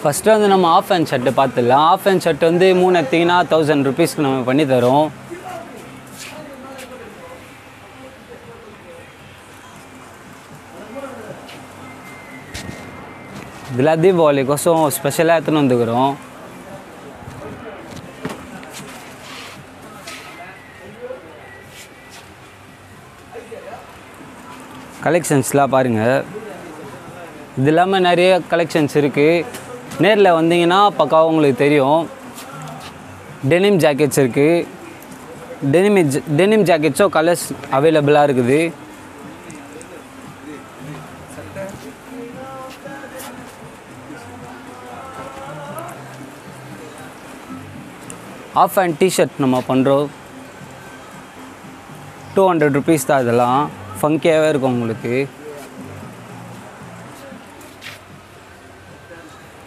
first வந்து நம்ம half hand shirt பார்த்துடலாம் ஆஃப் ஹேண்ட் ஷர்ட் வந்து மூணு எடுத்திங்கன்னா தௌசண்ட் ருபீஸ்க்கு நம்ம பண்ணி தரோம் இதில் தீபாவளிக்கோசம் ஸ்பெஷலாக எடுத்துன்னு வந்துக்கிறோம் கலெக்ஷன்ஸ்லாம் பாருங்கள் இது இல்லாமல் நிறைய கலெக்ஷன்ஸ் இருக்குது நேரில் வந்தீங்கன்னா பக்காவாக உங்களுக்கு தெரியும் டெனிம் ஜாக்கெட்ஸ் இருக்குது டெனிம் டெனிம் ஜாக்கெட்ஸும் கலர்ஸ் அவைலபிளாக இருக்குது ஆஃப் அண்ட் டிஷர்ட் நம்ம பண்ணுறோம் டூ ஹண்ட்ரட் ருபீஸ் தான் இதெல்லாம் ஃபங்கியாகவே இருக்கும் உங்களுக்கு